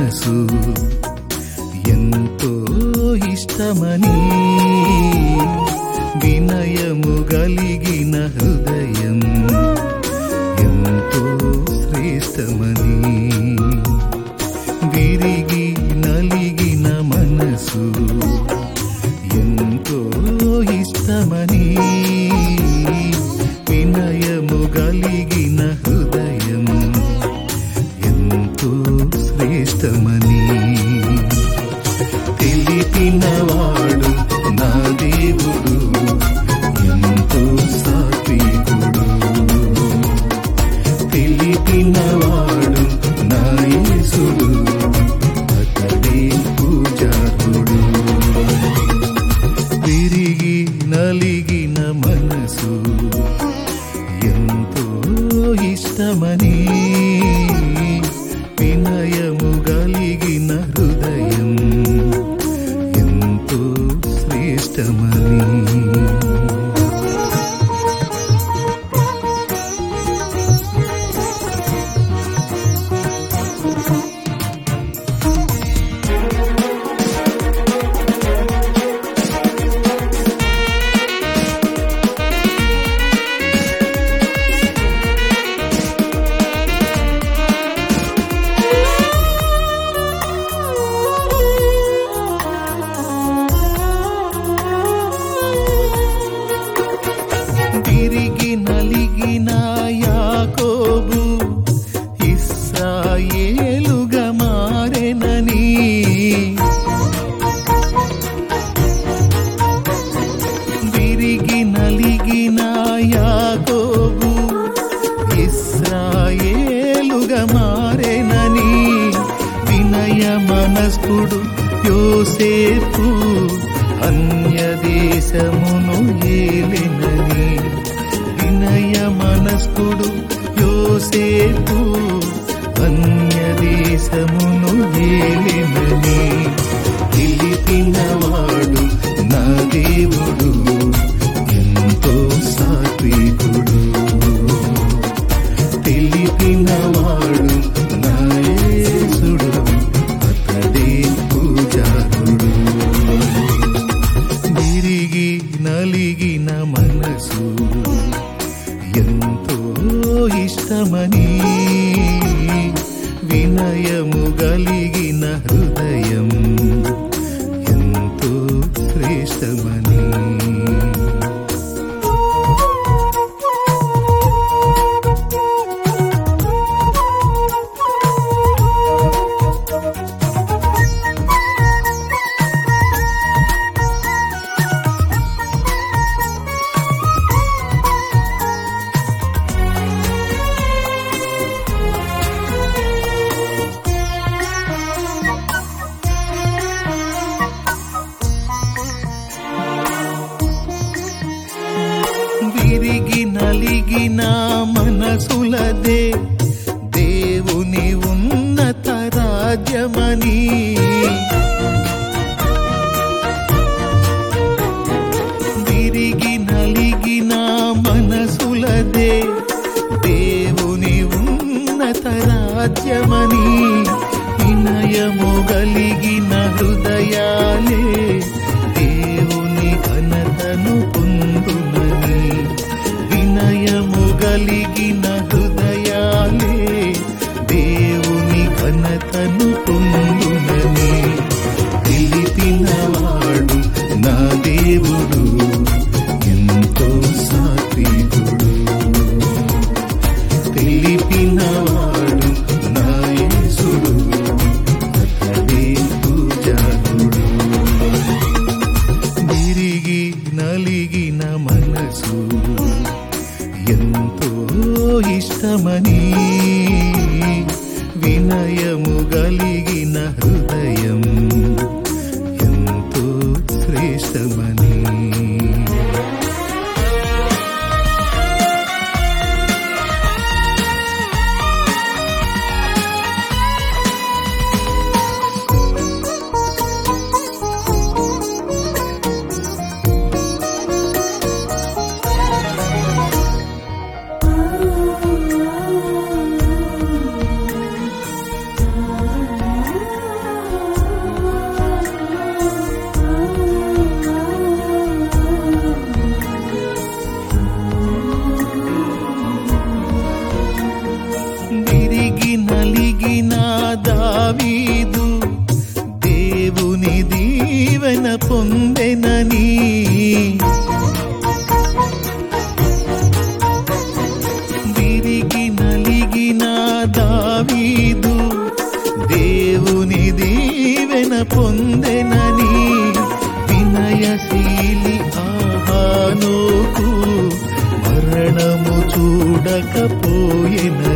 మనసు ఎంతో ఇష్టమని వినయము కలిగిన హృదయం ఎంతో శ్రేష్టమని విరిగి నలిగిన మనసు ఎంతో ఇష్టమని వినయము కలిగిన హృదయం ఎంతో శ్రేష్టమని తెలిపినవాడు నా దేవుడు ఎంతో సాత్వికుడు తెలిపినవాడు నా యేసుడు అతడే పూజారుడు విరిగి నలిగిన మనసు ఎంతో ఇష్టమని వినయము కలిగిన హృదయం ఎంతో శ్రేష్టమని తిరిగి నలిగిన యాకోబు ఇస్రాయేలుగా మారెనని విరిగి నలిగిన యాకోబు ఇస్రాయేలుగా మారెనని వినయ మనస్కుడు యోసేపు అన్య దేశమును ఏలినని వినయ మనస్కుడు యోసేపు అన్య దేశమును ఏలినని పిలిపినవాడు నా దేవుడు ఎంతో సాత్వికుడు తెలిపినవాడు నా యేసుడు అతడే పూజారుడు విరిగి నలిగిన మనసు ఎంతో ఇష్టమని వినయము కలిగిన హృదయం ఎంతో శ్రేష్టమని విరిగి నలిగిన మనసులదే దేవుని ఉన్నత రాజ్యమని విరిగి నలిగిన మనసులదే దేవుని ఉన్నత రాజ్యమని వినయము కలిగిన హృదయాలే దేవుని ఘనతను పొందునని వినయము కలిగిన హృదయాలే దేవుని ఘనతను పొందునని తెలిపినవాడు నా దేవుడు ఎంతో సాత్వికుడు తెలిపినవాడు నా యేసుడు అతడే పూజారుడు విరిగి నలిగిన మనసు ఎంతో ఇష్టమని వినయము కలిగిన హృదయం ఎంతో శ్రేష్టమని హానోకు మరణము చూడకపోయెన